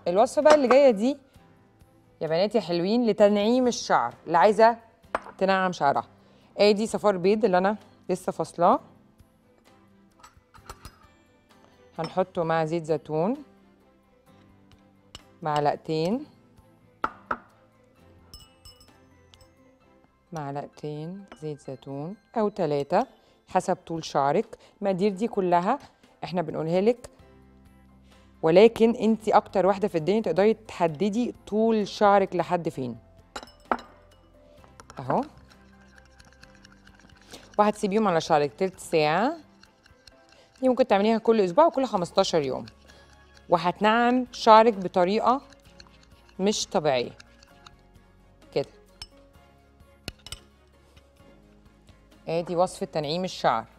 الوصفه بقى اللي جايه دي يا بنات يا حلوين لتنعيم الشعر اللي عايزه تنعم شعرها ادي صفار بيض اللي انا لسه فاصلاه هنحطه مع زيت زيتون معلقتين معلقتين زيت زيتون او ثلاثة حسب طول شعرك المقادير دي كلها احنا بنقولها لك ولكن انت اكتر واحده في الدنيا تقدري تحددي طول شعرك لحد فين اهو وهتسيبيهم على شعرك تلت ساعه دي ممكن تعمليها كل اسبوع وكل 15 يوم وهتنعم شعرك بطريقه مش طبيعيه كده ادي وصفه تنعيم الشعر